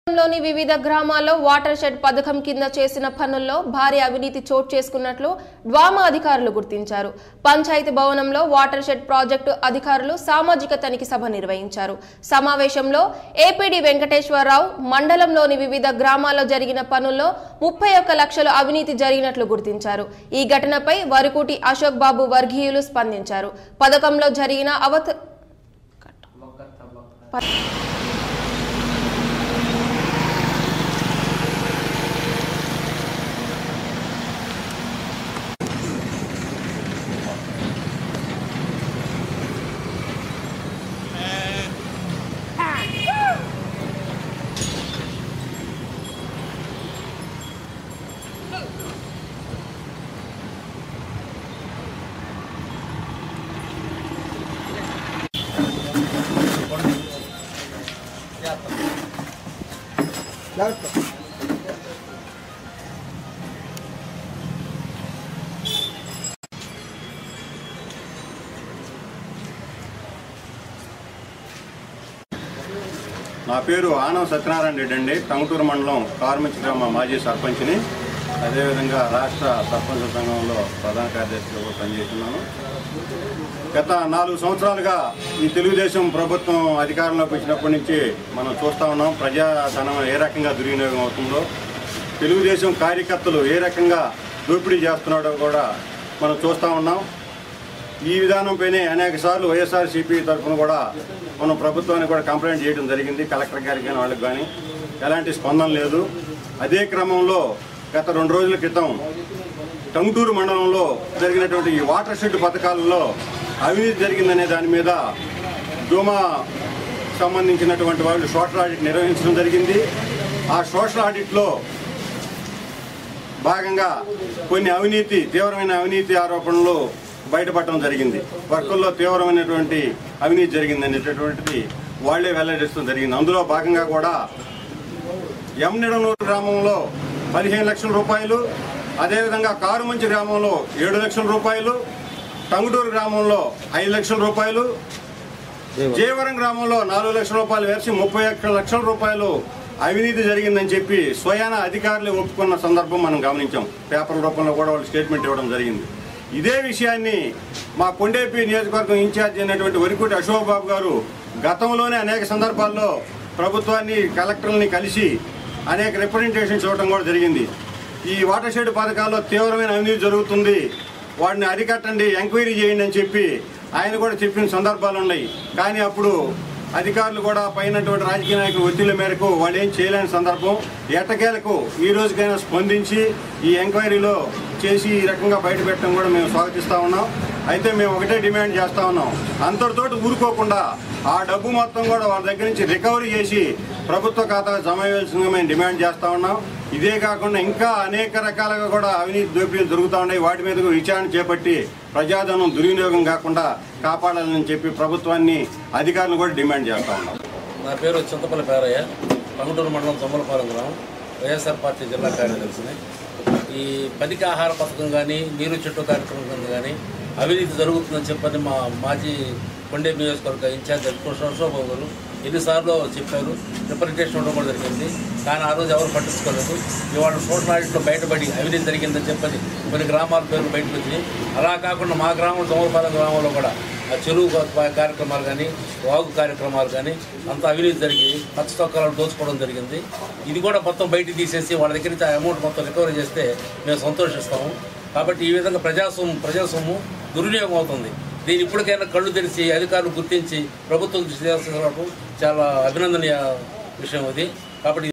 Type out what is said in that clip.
లోని వివిధ గ్రామాల్లో వాటర్ షెడ్ పథకం కింద చేసిన పనుల్లో భారీ అవినీతి చోటు చేసుకున్నట్లు డ్వామా అధికారులు గుర్తించారు పంచాయతీ భవనంలో వాటర్ షెడ్ ప్రాజెక్టు అధికారులు సామాజిక తనిఖీ సభ నిర్వహించారు సమావేశంలో ఏపీడీ వెంకటేశ్వరరావు మండలంలోని వివిధ గ్రామాల్లో జరిగిన పనుల్లో ముప్పై ఒక్క లక్షలు అవినీతి జరిగినట్లు గుర్తించారు ఈ ఘటనపై వరకుటి అశోక్ బాబు వర్గీయులు స్పందించారు పథకంలో జరిగిన అవత నా పేరు ఆనవ సత్యనారాయణ రెడ్డి అండి టంగుటూరు మండలం కారుమంచి గ్రామ మాజీ సర్పంచ్ని అదేవిధంగా రాష్ట్ర సర్పంచ్ సంఘంలో ప్రధాన కార్యదర్శిగా కూడా పనిచేస్తున్నాను గత నాలుగు సంవత్సరాలుగా ఈ తెలుగుదేశం ప్రభుత్వం అధికారంలోకి వచ్చినప్పటి నుంచి మనం చూస్తూ ఉన్నాం ప్రజాధనం ఏ రకంగా దుర్వినియోగం అవుతుందో తెలుగుదేశం కార్యకర్తలు ఏ రకంగా దోపిడీ చేస్తున్నాడో కూడా మనం చూస్తూ ఉన్నాం ఈ విధానంపైనే అనేక సార్లు వైఎస్ఆర్సీపీ తరఫున కూడా మనం ప్రభుత్వానికి కూడా కంప్లైంట్ చేయడం జరిగింది కలెక్టర్ గారికి కానీ వాళ్ళకి కానీ ఎలాంటి స్పందన లేదు అదే క్రమంలో గత రెండు రోజుల క్రితం టంగుటూరు మండలంలో జరిగినటువంటి ఈ వాటర్ షెడ్ పథకాలలో అవినీతి జరిగిందనే దాని మీద డోమా సంబంధించినటువంటి వాళ్ళు సోషల్ ఆడిట్ నిర్వహించడం జరిగింది ఆ సోషల్ ఆడిట్లో భాగంగా కొన్ని అవినీతి తీవ్రమైన అవినీతి ఆరోపణలు బయటపడటం జరిగింది వర్కుల్లో తీవ్రమైనటువంటి అవినీతి జరిగింది అనేటటువంటిది వాళ్లే వెల్లడించడం జరిగింది అందులో భాగంగా కూడా ఎమ్నిడనూరు గ్రామంలో పదిహేను లక్షల రూపాయలు అదేవిధంగా కారుమంచి గ్రామంలో ఏడు లక్షల రూపాయలు టంగుటూరు గ్రామంలో ఐదు లక్షల రూపాయలు జయవరం గ్రామంలో నాలుగు లక్షల రూపాయలు వేసి ముప్పై ఒక్క లక్షల రూపాయలు అవినీతి జరిగిందని చెప్పి స్వయాన అధికారులు ఒప్పుకున్న సందర్భం మనం గమనించాం పేపర్ రూపంలో కూడా వాళ్ళు స్టేట్మెంట్ ఇవ్వడం జరిగింది ఇదే విషయాన్ని మా కొండేపి నియోజకవర్గం ఇన్ఛార్జ్ అయినటువంటి వరికోటి అశోక్ బాబు గారు గతంలోనే అనేక సందర్భాల్లో ప్రభుత్వాన్ని కలెక్టర్ని కలిసి అనేక రిప్రజెంటేషన్స్ ఇవ్వడం కూడా జరిగింది ఈ వాటర్ షెడ్ పథకాల్లో తీవ్రమైన అవినీతి జరుగుతుంది వాడిని అరికట్టండి ఎంక్వైరీ చేయండి అని చెప్పి ఆయన కూడా చెప్పిన సందర్భాలు ఉన్నాయి కానీ అప్పుడు అధికారులు కూడా పైనటువంటి రాజకీయ నాయకుల ఒత్తిళ్ల మేరకు వాళ్ళు ఏం చేయలేని సందర్భం ఎట్టకేలకు ఈ రోజుకైనా స్పందించి ఈ ఎంక్వైరీలో చేసి ఈ రకంగా బయట పెట్టడం కూడా మేము స్వాగతిస్తా ఉన్నాం అయితే మేము ఒకటే డిమాండ్ చేస్తా ఉన్నాం అంతటితోటి ఊరుకోకుండా ఆ డబ్బు మొత్తం కూడా వాళ్ళ దగ్గర నుంచి రికవరీ చేసి ప్రభుత్వ ఖాతా జమ వేయాల్సిందిగా మేము డిమాండ్ చేస్తా ఉన్నాం ఇదే కాకుండా ఇంకా అనేక రకాలుగా కూడా అవినీతి దోపిడీలు జరుగుతూ ఉన్నాయి వాటి మీద కూడా విచారణ చేపట్టి ప్రజాధనం దుర్వినియోగం కాకుండా కాపాడాలని చెప్పి ప్రభుత్వాన్ని అధికారులను కూడా డిమాండ్ చేస్తా ఉన్నాం నా పేరు చింతపల్లి పేరయ్య పంగుటూరు మండలం తొమ్మలపాలెం గ్రామం వైఎస్ఆర్ పార్టీ జిల్లా కార్యదర్శిని ఈ పదికి ఆహార పథకం కానీ నీరు చెట్టు కార్యక్రమం కింద కానీ అవినీతి జరుగుతుందని చెప్పని మా మాజీ కొండే నియోజకవర్గ ఇన్ఛార్జ్ కృష్ణబాబు గారు ఎన్నిసార్లు చెప్పారు రిప్రజెంటేషన్ ఇవ్వడం కూడా జరిగింది కానీ ఆ రోజు ఎవరు పట్టించుకోలేదు ఇవాళ సోషల్ ఆడిట్లో బయటపడి అవినీతి జరిగిందని చెప్పని కొన్ని గ్రామాల పేర్లు బయటకు వచ్చినాయి అలా కాకుండా మా గ్రామం దోమలపాలెం గ్రామంలో కూడా ఆ చెరువు కా- కార్యక్రమాలు కానీ వాగు కార్యక్రమాలు కానీ అంత అవినీతి జరిగి పచ్చ తొక్కలను దోచుకోవడం జరిగింది ఇది కూడా మొత్తం బయటికి తీసేసి వాళ్ళ దగ్గర నుంచి ఆ అమౌంట్ మొత్తం రికవరీ చేస్తే మేము సంతోషిస్తాము కాబట్టి ఈ విధంగా ప్రజాస్వామ్యం ప్రజాస్వామ్యం దుర్వినియోగం అవుతుంది దీని ఇప్పటికైనా కళ్ళు తెరిచి అధికారులు గుర్తించి ప్రభుత్వం దృష్టి చేస్తున్నప్పుడు చాలా అభినందనీయ విషయం అది కాబట్టి